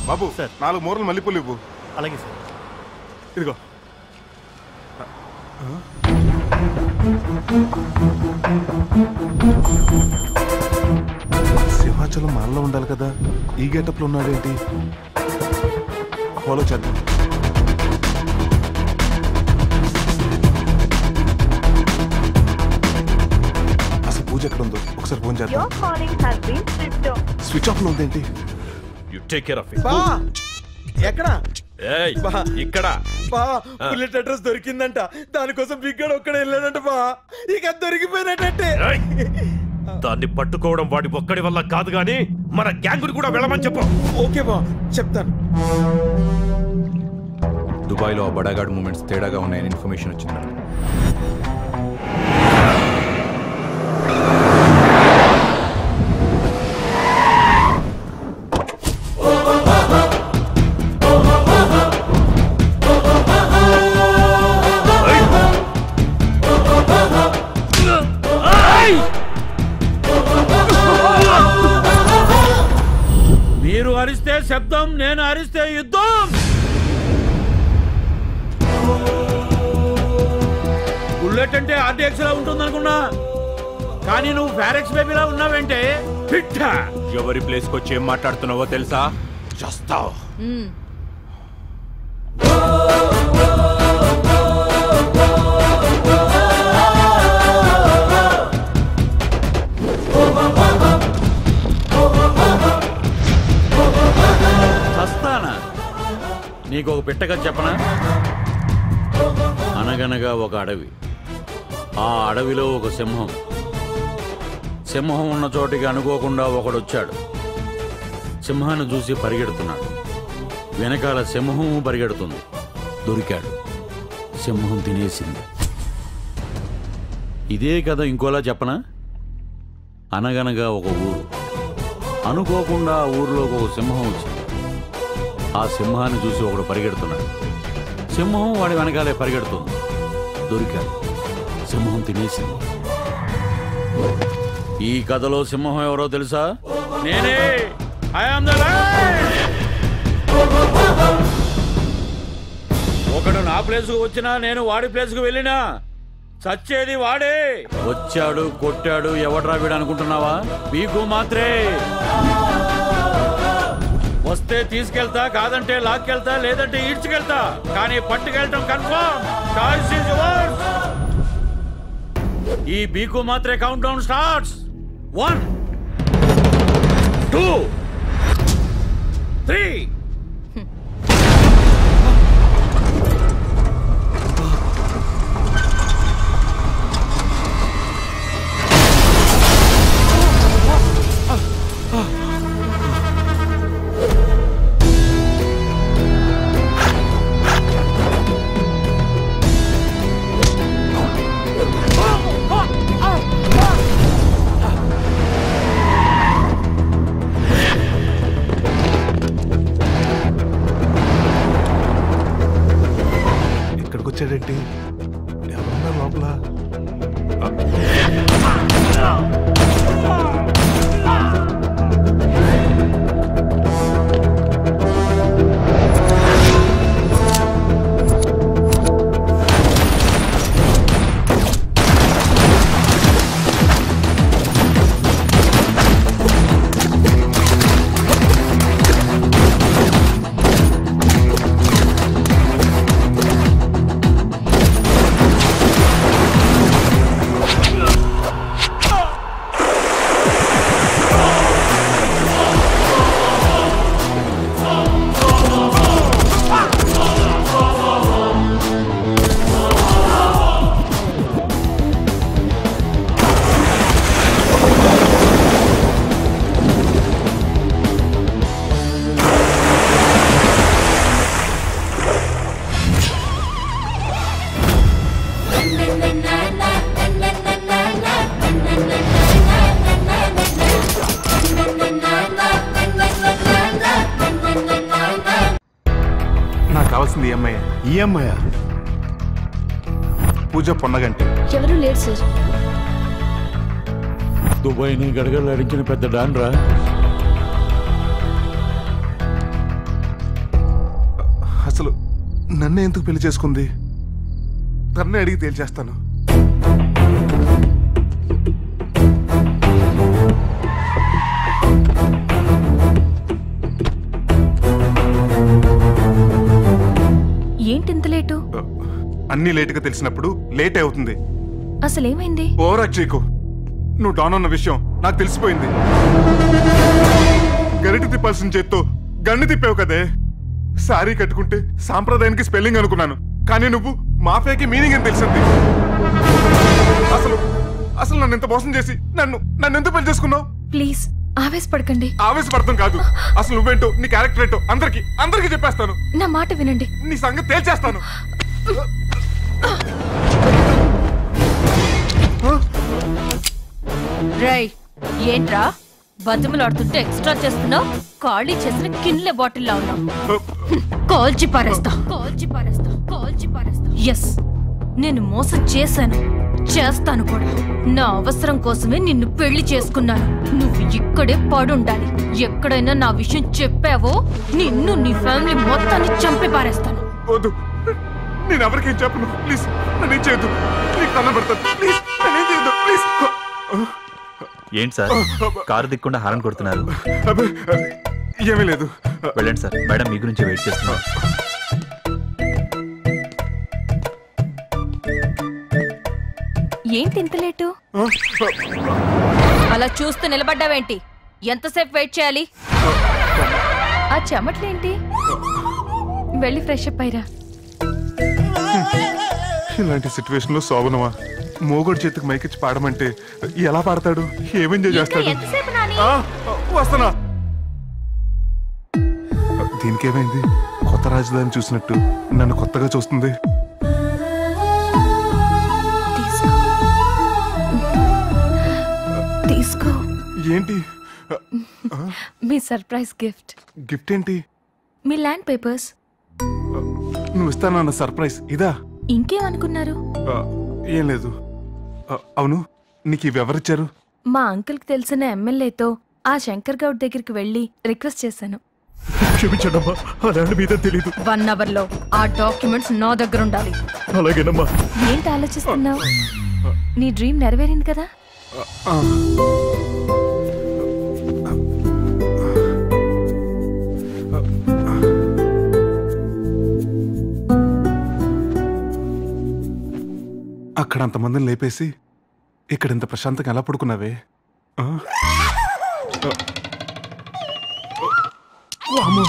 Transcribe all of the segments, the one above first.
బాబు sir. నాలుగు మూరలు మల్లెపూలు ఇవ్వు అలాగే సార్ ఇదిగో సింహాచలం మాల్లో ఉండాలి కదా ఈ గెటప్లో ఉన్నాడేంటి ఫాలో చేద్దాం అసలు పూజ ఎక్కడ ఉందో ఒకసారి ఫోన్ చేద్దాం Your calling has been switched off. Switch off లో ఉందేంటి you take care of it బా ఎక్కడ ఏయ్ బా. ఇక్కడ బా బుల్లెట్ అడ్రస్ దొరికిందంట దానికోసం బిగ్గాడు ఒక్కడ వెళ్ళాడంట బా ఇక దొరికిపోయినట్టే ఏయ్! దాన్ని పట్టుకోవడం వాడి ఒక్కడి వల్ల కాదు గాని మన గ్యాంగ్ కూడా వెళ్ళమని చెప్పు ఓకే బా చెప్తాను దుబాయ్లో ఆ బడాగాడ్ మూమెంట్స్ తేడాగా ఉన్నాయని ఇన్ఫర్మేషన్ వచ్చింది మేడం మీరు అరిస్తే శబ్దం నేను అరిస్తే యుద్ధం బుల్లెట్ అంటే ఆర్డీఎక్స్ లా ఉంటుందనుకున్నా కానీ నువ్వు ఫారెక్స్ బేబీలా ఉన్నావంటే పిట్ట ఎవరి ప్లేస్కి వచ్చి ఏం మాట్లాడుతున్నావో తెలుసా చేస్తావు చస్తానా నీకు ఒక పిట్టగా చెప్పనా అనగనగా ఒక అడవి ఆ అడవిలో ఒక సింహం సింహం ఉన్న చోటికి అనుకోకుండా ఒకడొచ్చాడు సింహాన్ని చూసి పరిగెడుతున్నాడు వెనకాల సింహం పరిగెడుతుంది దొరికాడు సింహం తినేసింది ఇదే కథ ఇంకోలా చెప్పనా అనగనగా ఒక ఊరు అనుకోకుండా ఆ ఊర్లోకి ఒక సింహం వచ్చింది ఆ సింహాన్ని చూసి ఒకడు పరిగెడుతున్నాడు సింహం వాడి వెనకాలే పరిగెడుతుంది దొరికాడు సింహం తినేసింది ఈ కథలో సింహం ఎవరో తెలుసా నేనే I am the lion. ఒకడు నా ప్లేస్కు వచ్చినా నేను వాడి ప్లేస్కు వెళ్ళినా చచ్చేది వాడే వచ్చాడు కొట్టాడు ఎవడ్రా వీడు అనుకుంటున్నావా మీకు మాత్రే వస్తే తీసుకెళ్తా కాదంటే లాక్కెళ్తా లేదంటే ఈడ్చుకెళ్తా కానీ పట్టుకెళ్ళటం కన్ఫర్మ్ చాయిస్ ఇస్ యువర్స్ ఈ బీకు మాత్రే countdown starts one two three ఇక్కడికి వచ్చాడేంటి ఎవరున్నా లోపల నాకు కావాల్సింది ఈఎంఐ ఈఎంఐ పూజ పొన్నగంటి ఎవరు లేరు సార్ దుబాయ్ని గడగడలాడించిన పెద్ద డాన్రా నన్నే ఎందుకు పెళ్లి చేసుకుంది తన్నే అడిగి తేల్చేస్తాను ఏంటి ఇంత లేటు అన్ని లేటుగా తెలిసినప్పుడు లేట్ అవుతుంది అసలేమైంది ఓవర్ చీకు నువ్వు డాన్ అన్న విషయం నాకు తెలిసిపోయింది గరిట తిప్పాల్సిన చేత్తో గన్ను తిప్పావు కదే సారీ కట్టుకుంటే సాంప్రదాయానికి స్పెల్లింగ్ అనుకున్నాను కానీ నువ్వు మాఫియాకి మీనింగ్ అని తెలిసింది అసలు అసలు నన్ను ఎంత మోసం చేసి నన్ను నన్ను ఎందుకు పెళ్లి చేసుకున్నావు ప్లీజ్ ఆవేశపడకండి ఆవేశపడతాం కాదు అసలు నువ్వేంటో నీ క్యారెక్టర్ ఏంటో అందరికి అందరికి చెప్పేస్తాను నా మాట వినండి నీ సంగతి తేల్చేస్తాను రై ఏంట్రా బతిమలాడుతుంటే ఎక్స్ట్రా చేస్తున్నావు ఖాళీ చేసిన కిన్లే బాటిల్లా ఉన్నావు కాల్చి పారేస్తా కాల్చి పారేస్తా కాల్చి పారేస్తా ఎస్ నేను మోసం చేశాను చేస్తాను కూడా నా అవసరం కోసమే నిన్ను పెళ్లి చేసుకున్నాను నువ్వు ఇక్కడే పడుండాలి ఎక్కడైనా నా విషయం చెప్పావో నిన్ను నీ ఫ్యామిలీ మొత్తాన్ని చంపి పారేస్తాను వద్దు నేను ఎవరికేం చెప్పను ప్లీజ్ నన్నేం చేయొద్దు నీకు దండం పెడతాను ప్లీజ్ నన్నేం చేయొద్దు ప్లీజ్ ఏంటి సార్ కారు దిక్కుండా హారన్ కొడుతున్నారు అబ్బే, ఏమీ లేదు వెళ్ళండి సార్ మేడం మీ గురించి వెయిట్ చేస్తున్నారు ఏంటి ఇంత లేటు అలా చూస్తూ నిలబడ్డావేంటి ఎంతసేపు వెయిట్ చేయాలి ఆ చెమట్లేంటి వెళ్ళి ఫ్రెష్ అప్ అయ్యరా ఇలాంటి సిచ్యువేషన్ లో శోభనమా మోగోడు చేతికి మైకిచ్చి పాడమంటే ఎలా పాడతాడు ఏం ఎంజాయ్ చేస్తాడు ఎంతసేపు నాని ఆ, వస్తానా దీనికేమైంది కొత్త రాజధాని చూసినట్టు నన్ను కొత్తగా చూస్తుంది తీసుకో తీసుకో ఏంటి మీ సర్ప్రైజ్ గిఫ్ట్ గిఫ్ట్ ఏంటి మీ ల్యాండ్ పేపర్స్ నువ్వు ఇస్తానన్న సర్ప్రైజ్ ఇదా ఇంకేమనుకున్నారు ఆ, ఏం లేదు ఆ, అవును నీకు ఇవి ఎవరిచ్చారు మా అంకుల్కి తెలిసిన ఎమ్మెల్యేతో ఆ శంకర్ గౌడ్ దగ్గరికి వెళ్ళి రిక్వెస్ట్ చేశాను క్షమించడమ్మా అలాంటి మీద తెలీదు వన్ అవర్ లో ఆ డాక్యుమెంట్స్ నా దగ్గర ఉండాలి అలాగేనమ్మా ఏంటి ఆలోచిస్తున్నావు నీ డ్రీమ్ నెరవేరింది కదా ఆ. అక్కడ అంతమందిని లేపేసి ఇక్కడ ఇంత ప్రశాంతంగా ఎలా పడుకున్నావే ఆ? ఆ. వామ్మో.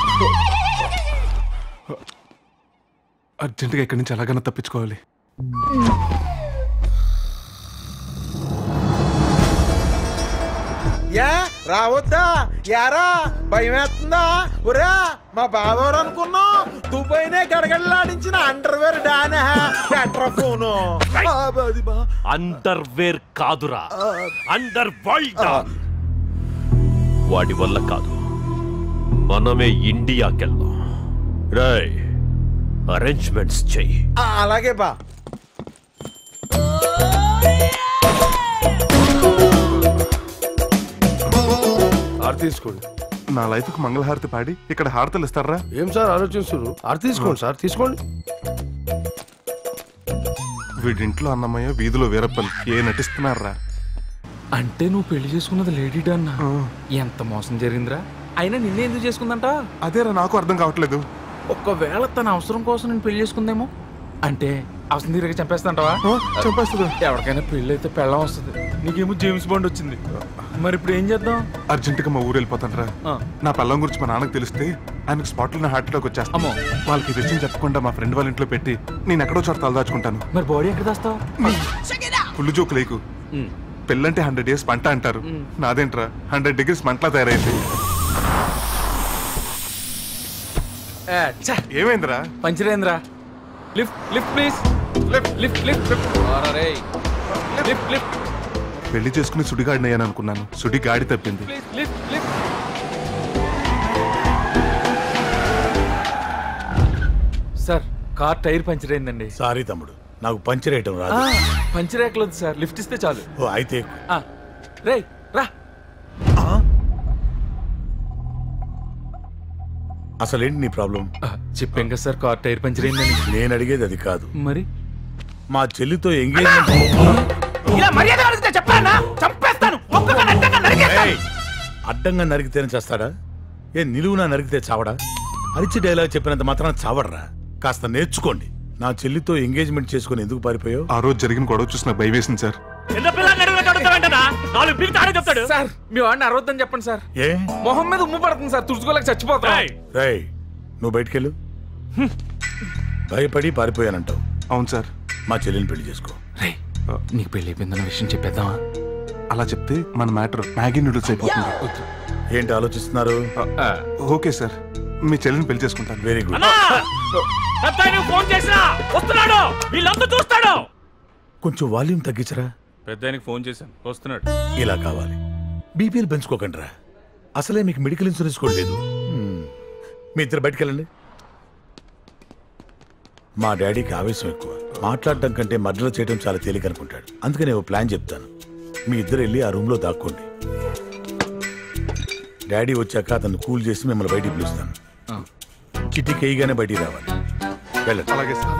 అర్జెంటుగా ఇక్కడి నుంచి ఎలాగైనా తప్పించుకోవాలి యా రావద్దా యారా భయం వేస్తుందా ఒరా మా బావోరు అనుకున్నాం దుబాయ్నే గడగడలాడించిన అండర్వేర్ డానా పెట్రా ఫోను అండర్వేర్ కాదురా అండర్ వరల్డ్ వాడి వల్ల కాదు మనమే ఇండియాకెళ్దాం రై అరేంజ్మెంట్స్ చెయ్యి అలాగే బా ఆరు తీసుకోండి నా లైఫ్కి మంగళహారతి పాడి ఇక్కడ హారతలు ఇస్తారా ఏం సార్ ఆలోచిస్తున్నారు ఆరు తీసుకోండి సార్ తీసుకోండి వీడింట్లో అన్నమయ్య వీధిలో వీరప్పలు ఏ నటిస్తున్నారా అంటే నువ్వు పెళ్లి చేసుకున్నది లేడీ అన్న ఎంత మోసం జరిగిందిరా అయినా నిన్నే ఎందుకు చేసుకుందంట అదేరా నాకు అర్థం కావట్లేదు ఒక్కవేళ తన అవసరం కోసం నేను పెళ్లి చేసుకుందేమో అంటే అవసరం తీరగా చంపేస్తాంటావా చంపేస్తుందా ఎవరికైనా పెళ్లి అయితే పెళ్ళం వస్తుంది నీకేమో జేమ్స్ బాండ్ వచ్చింది మరి ఇప్పుడు ఏం చేద్దాం అర్జెంటుగా మా ఊరు వెళ్ళిపోతానరా ఆ. నా పిల్లం గురించి మా నాన్నకు తెలిస్తే ఆయనకు స్పాట్లో నా హార్ట్ అటాక్ వచ్చేస్తాను అమ్మో. వాళ్ళకి ఈ విషయం చెప్పకుండా మా ఫ్రెండ్ వాళ్ళ ఇంట్లో పెట్టి నేను ఎక్కడో చోట తలదాచుకుంటాను మరి బాడీ ఎక్కడ దాస్తావు ఫుల్ జోక్ లేకు పెళ్ళంటే హండ్రెడ్ ఇయర్స్ పంట అంటారు నాదేంట్రా హండ్రెడ్ డిగ్రీస్ మంటలా తయారైంది ఏమైందిరా పంచరేంద్ర lift lift please lift lift lift lift lift పెళ్లి చేసుకుని సుడిగాడిని అయ్యాను అనుకున్నాను సుడి గాడి తప్పింది please lift lift sir car tyre puncture అయిందండి సారీ తమ్ముడు నాకు పంచర్ వేయటం రాదు పంచర్ ఎక్కలేదు సార్ లిఫ్ట్ ఇస్తే చాలు ఓ అయితే ఆ, రేయ్ రా అసలేంటి నీ ప్రాబ్లం ఆ, చెప్పాం కదా సార్ కార్ టైర్ పంచర్ అయిందని నేను అడిగేది అది కాదు మరి మా చెల్లితో ఎంగేజ్మెంట్ ఇలా మర్యాద అడిగితే చెప్పానా చంపేస్తాను ఒక్కొక్క అడ్డంగా నరికేస్తాను. ఏయ్! అడ్డంగా నరికితేనే చేస్తాడా ఏ నిలువునా నరికితే చావడా అరిచి డైలాగ్ చెప్పినంత మాత్రాన చావడరా కాస్త నేర్చుకోండి నా చెల్లితో ఎంగేజ్మెంట్ చేసుకుని ఎందుకు పారిపోయావు ఆ రోజు జరిగిన గొడవ చూసి నాకు భయం వేసింది సార్ చిన్న పిల్లల్ని అడిగినట్టు అడుగుతావేంటనా? నాలుగు పీకి తాడే చెప్తాడు సార్ మీ వాడిని అరవద్దని చెప్పండి సార్ ఏ మొహం మీద ఉమ్ము పడుతుంది సార్ తుడుచుకోలేక చచ్చిపోతాం ఏయ్, రేయ్ నువ్వు బయటికెళ్ళు భయపడి పారిపోయానంటావు అవును సార్ మా చెల్లిని పెళ్లి చేసుకో రే నీకు పెళ్లి అయిపోయిందన్న విషయం చెప్పేద్దామా అలా చెప్తే మన మ్యాటర్ మ్యాగీ నూడిల్స్ అయిపోతుంది ఏంటి ఆలోచిస్తున్నారు ఆ, ఓకే సార్ మీ చెల్లిని పెళ్లి చేసుకుంటాను వెరీ గుడ్ అన్నా పెద్దాయనకు ఫోన్ చేసినా వస్తున్నాడు వీళ్ళంతా చూస్తాడు కొంచెం వాల్యూమ్ తగ్గించరా పెద్దాయనకి ఫోన్ చేశాను వస్తున్నాడు ఇలా కావాలి బీపీఎల్ పెంచుకోకండి రా అసలే మీకు మెడికల్ ఇన్సూరెన్స్ కూడా లేదు హ్మ్. మీ ఇద్దరు బయటికెళ్ళండి మా డాడీకి ఆవేశం ఎక్కువ మాట్లాడటం కంటే మర్డర్ చేయడం చాలా తేలిక అనుకుంటాడు అందుకని ఓ ప్లాన్ చెప్తాను మీ ఇద్దరు వెళ్ళి ఆ రూమ్లో దాక్కోండి డాడీ వచ్చాక అతను కూల్ చేసి మిమ్మల్ని బయటికి పిలుస్తాను ఆ. చిట్టి కేయిగానే బయటికి రావాలి వెళ్ళండి అలాగే సార్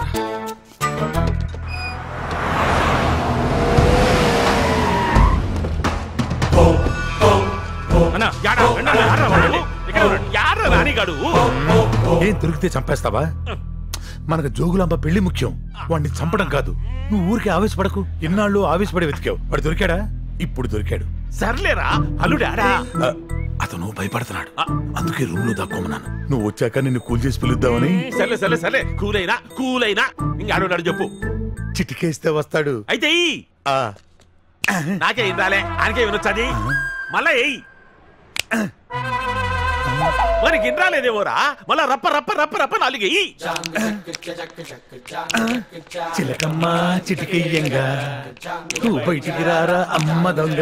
అన్నా యాడా అన్నా, యాడా వాడు? ఇక్కడ ఉన్నాడు. యాడా రానిగాడు ఏం దొరికితే చంపేస్తావా మనకు జోగులాంబ పెళ్లి ముఖ్యం వాడిని చంపడం కాదు నువ్వు ఊరికే ఆవేశపడకు ఇన్నాళ్ళు ఆవేశపడి వెతికావు వాడు దొరికాడా ఇప్పుడు దొరికాడు సర్లేరా అల్లుడాడా ఆ, అతను భయపడుతున్నాడు అందుకే రూమ్ లో దాక్కోమన్నాను నువ్వు వచ్చాక నిన్ను కూల్ చేసి పిలుద్దామని సర్లే సర్లే సర్లే కూలైనా కూలైనా ఇంకాడున్నాడు చెప్పు చిటికేస్తే వస్తాడు అయితే ఎయ్యి. ఆ నాకే ఏం రాలే ఆయనకే వినొచ్చది మళ్ళా ఎయ్యి మరి గిన్నరాలేదేమోరా మళ్ళా రప్ప రప్ప రప్ప రప్ప నాలుగు ఎయ్యి చిలకమ్మ చిటికెయ్యంగా నువ్వు బయటికి రారా అమ్మ దొంగ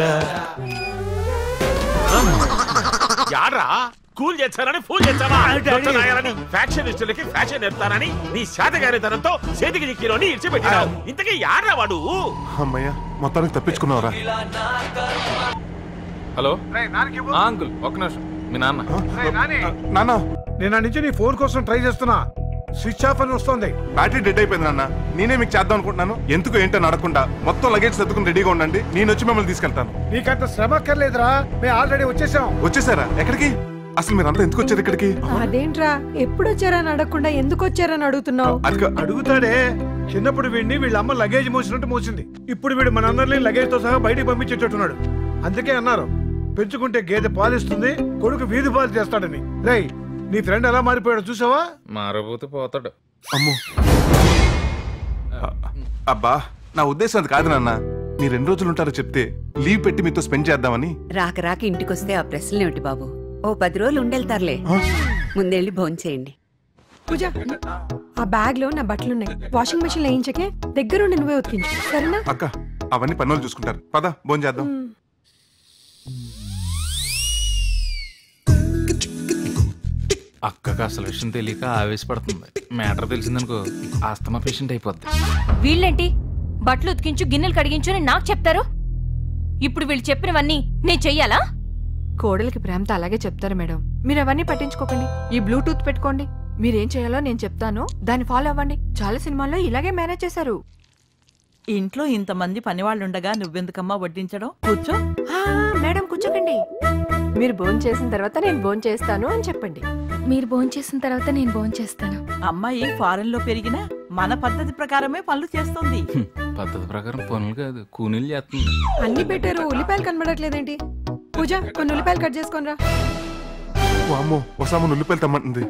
యాడ్రా కూల్ చేస్తానని ఫూల్ చేస్తావా నాయాలని ఫ్యాక్షనిస్టులకి ఫ్యాషన్ నేర్తానని నీ శాతగారితనంతో చేతికి చిక్కిలోని ఇడిచిపెట్టినావు ఇంతకీ యాడ్రా వాడు అమ్మయ్య మొత్తానికి తప్పించుకున్నావురా హలో ఆ, అంకుల్ ఒక్క నిమిషం మీ నాన్న నాన్న నేను నుంచి నీ ఫోన్ కోసం ట్రై చేస్తున్నా స్విచ్ ఆఫ్ అని వస్తుంది బ్యాటరీ డెడ్ అయిపోయింది నాన్న నేనే మీకు చేద్దాం అనుకుంటున్నాను ఎందుకు ఏంటో నడకుండా మొత్తం లగేజ్ సర్దుకుని రెడీగా ఉండండి నేను వచ్చి మిమ్మల్ని తీసుకెళ్తాను నీకంత శ్రమ అక్కర్లేదురా మేము ఆల్రెడీ వచ్చేసాం వచ్చేసారా ఎక్కడికి అసలు మీరంతా ఎందుకు వచ్చారు ఇక్కడికి అదేంట్రా ఎప్పుడు వచ్చారని అడగకుండా ఎందుకు వచ్చారని అడుగుతున్నావు అది కా- అడుగుతాడే చిన్నప్పుడు వీడిని వీళ్ళ అమ్మ లగేజ్ మోసినట్టు మోసింది ఇప్పుడు వీడు మనందరినీ లగేజ్ తో సహా బయటికి పంపించేటట్టున్నాడు అందుకే అన్నారు పెంచుకుంటే గేదె పాలిస్తుంది కొడుకు వీధి పాలు చేస్తాడని రేయ్ నీ ఫ్రెండ్ ఎలా మారిపోయాడో చూసావా మారబోతే పోతాడు అమ్మో అ- అబ్బా నా ఉద్దేశం అది కాదు నాన్న మీరు ఎన్ని రోజులు ఉంటారో చెప్తే లీవ్ పెట్టి మీతో స్పెండ్ చేద్దామని రాక రాక ఇంటికొస్తే ఆ ప్రశ్నలేమిటి బాబు ఓ పది రోజులు ఉండెళ్తారులే ముందెళ్ళి భోంచేయండి పూజ ఆ బ్యాగ్ లో నా బట్టలున్నాయి వాషింగ్ మెషిన్ వేయించకే దగ్గరుండి నువ్వే ఉతికించు సరేనా అక్క అవన్నీ పనులు చూసుకుంటారు పద భోజనం చేద్దాం అక్కకి అసలు విషయం తెలియక ఆవేశపడుతుంది మ్యాటర్ తెలిసిందనుకో ఆస్తమా పేషెంట్ అయిపోద్ది వీళ్ళేంటి బట్టలు ఉతికించు గిన్నెలు కడిగించు అని నాకు చెప్తారు ఇప్పుడు వీళ్ళు చెప్పినవన్నీ నేను చెయ్యాలా కోడలికి ప్రేమతో అలాగే చెప్తారు మేడం మీరు అవన్నీ పట్టించుకోకండి ఈ బ్లూటూత్ పెట్టుకోండి మీరేం చేయాలో నేను చెప్తాను దాన్ని ఫాలో అవ్వండి చాలా సినిమాల్లో ఇలాగే మేనేజ్ చేశారు ఇంట్లో ఇంతమంది పనివాళ్ళుండగా నువ్వెందుకమ్మా వడ్డించడం కూర్చో ఆ, మేడం కూర్చోకండి మీరు భోజనం చేసిన తర్వాత నేను భోజనం చేస్తాను అని చెప్పండి మీరు భోంచేసిన తర్వాత నేను భోంచేస్తాను అమ్మాయి ఫారెన్ లో పెరిగినా మన పద్ధతి ప్రకారమే పనులు చేస్తుంది హ్మ్, పద్ధతి ప్రకారం పనులు కాదు కూనీలు చేస్తుంది అన్ని పెట్టారు ఉల్లిపాయలు కనబడట్లేదేంటి పూజ కొన్ని ఉల్లిపాయలు కట్ చేసుకొని రా వామ్మో వసాము నుల్లిపల్లి తమ్మంటుంది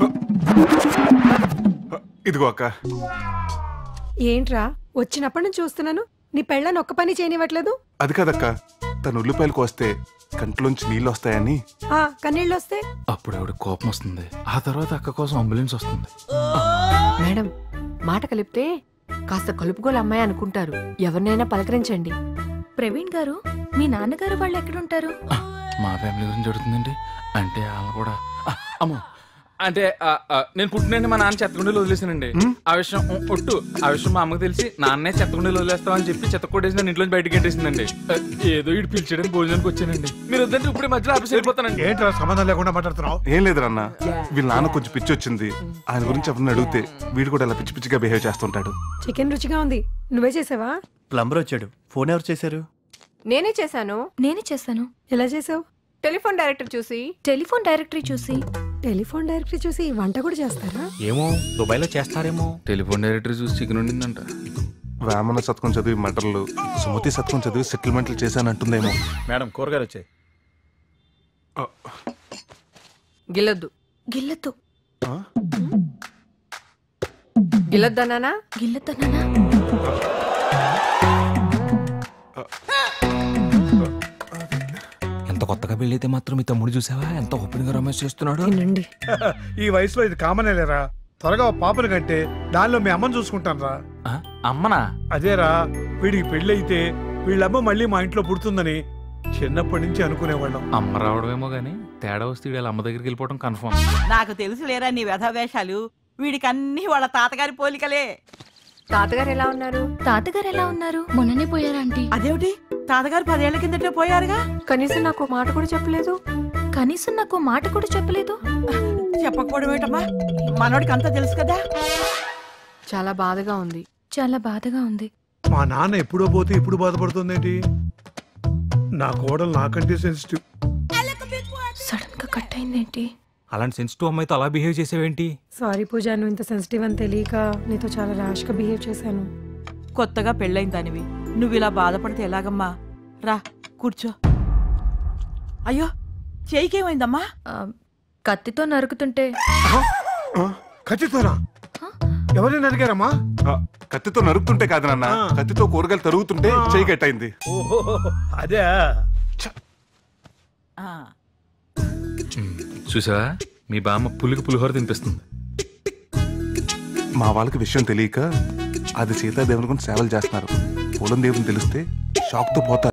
ఇదిగో అక్క ఏంట్రా వచ్చినప్పటి నుంచి చూస్తున్నాను నీ పెళ్ళని ఒక్క పని చేయనివ్వట్లేదు అది కాదక్క తను ఉల్లిపాయలు కోస్తే కంట్లోంచి నీళ్ళు వస్తాయని ఆ కన్నీళ్ళు వస్తే అప్పుడు ఆవిడ కోపం వస్తుంది ఆ తర్వాత అక్క కోసం అంబులెన్స్ వస్తుంది మేడం మాట కలిపితే కాస్త కలుపుగోలు అమ్మాయి అనుకుంటారు ఎవరినైనా పలకరించండి ప్రవీణ్ గారు మీ నాన్నగారు వాళ్ళు ఎక్కడుంటారు మా ఫ్యామిలీ గురించి అడుగుతుందండి అంటే వాళ్ళు కూడా ఆ, అమ్మో అంటే ఆ, ఆ, నేను పుట్టినండి మా నాన్న చెత్తకుండీలు వదిలేసానండి ఆ విషయం ఉ, ఒట్టు ఆ విషయం మా అమ్మకి తెలిసి నాన్నే చెత్తకుండీలు వదిలేస్తామని చెప్పి చెత్త కొట్టేసి నన్ను ఇంట్లో బయటకి గెట్టేసిందండి ఆ, ఏదో ఇటు పిలిచడానికి భోజనానికి వచ్చానండి మీరు వద్దంటే ఇప్పుడే మధ్యలో ఆఫీస్ వెళ్ళిపోతానండి ఏంట్రా సంబంధం లేకుండా మాట్లాడుతున్నావు ఏం లేదు అన్న వీళ్ళ నాన్న కొంచెం పిచ్చి వచ్చింది ఆయన గురించి ఎవరిని అడిగితే వీడు కూడా అలా పిచ్చి పిచ్చిగా బిహేవ్ చేస్తుంటాడు చికెన్ రుచిగా ఉంది నువ్వే చేసావా ప్లంబర్ వచ్చాడు ఫోన్ ఎవరు చేశారు నేనే చేశాను నేనే చేశాను ఎలా చేసావు టెలిఫోన్ డైరెక్టర్ చూసి టెలిఫోన్ డైరెక్టరీ చూసి టెలిఫోన్ డైరెక్టరీ చూసి వంట కూడా చేస్తారా ఏమో దుబాయ్లో చేస్తారేమో టెలిఫోన్ డైరెక్టర్ చూసి చికెన్ ఉండిందంట వేమన సత్కం చదివి మటర్లు సుమతి సత్కం చదివి సెటిల్మెంట్లు చేశానంటుందేమో మేడం కూరగాయలు వచ్చాయి గిల్లొద్దు గిల్లతో గిల్లొద్దన్నానా గిల్లతోనా ఎంత కొత్తగా పెళ్ళైతే మాత్రం మీ తమ్ముడు చూసావా ఎంత ఓపెన్ గా రమేష్ చేస్తున్నాడు తినండి ఈ వయసులో ఇది కామనే లేరా త్వరగా ఓ పాపని కంటే దానిలో మీ అమ్మని చూసుకుంటాను రా ఆ, అమ్మనా అదేరా వీడికి పెళ్ళైతే వీళ్ళమ్మ మళ్ళీ మా ఇంట్లో పుడుతుందని చిన్నప్పటి నుంచి అనుకునేవాళ్ళం అమ్మ రావడమేమో గానీ తేడా వస్తే వీళ్ళ అమ్మ దగ్గరికి వెళ్ళిపోవడం కన్ఫర్మ్ నాకు తెలుసు లేరా నీ వ్యధవేషాలు వీడికి అన్ని వాళ్ళ తాతగారి పోలికలే తాతగారు ఎలా ఉన్నారు తాతగారు ఎలా ఉన్నారు మొన్ననే పోయారా ఆంటీ అదేమిటి తాతగారు పదేళ్ల కిందటే పోయారుగా కనీసం నాకు మాట కూడా చెప్పలేదు కనీసం నాకు మాట కూడా చెప్పలేదు చెప్పకపోవడం ఏంటమ్మా మనోడికి అంతా తెలుసు కదా చాలా బాధగా ఉంది చాలా బాధగా ఉంది మా నాన్న ఎప్పుడో పోతే ఇప్పుడు బాధపడుతుందేంటి నా కోడలు నాకంటే సెన్సిటివ్ సడన్ గా కట్ అయిందేంటి అలాంటి సెన్సిటివ్ అమ్మాయితో అలా బిహేవ్ చేసేవేంటి సారీ పూజ నువ్వు ఇంత సెన్సిటివ్ అని తెలియక నీతో చాలా ర్యాష్ గా బిహేవ్ చేశాను కొత్తగా పెళ్ళైన దానివి నువ్వు ఇలా బాధపడితే ఎలాగమ్మా రా కూర్చో అయ్యో చేయికేమైందమ్మా ఆ, కత్తితో నరుకుతుంటే ఖచ్చితంగా ఎవరిని అడిగారమ్మా ఆ, కత్తితో నరుకుతుంటే కాదు నాన్న కత్తితో కూరగాయలు తరుగుతుంటే చేయి కట్టయింది ఓహో అదే చూసావా మీ బామ్మ పులికి పులిహోర తినిపిస్తుంది మా వాళ్ళకి విషయం తెలియక అది సీతాదేవుని గురించి సేవలు చేస్తున్నారు పూలం దేవుని తెలిస్తే షాక్ తో పోతారు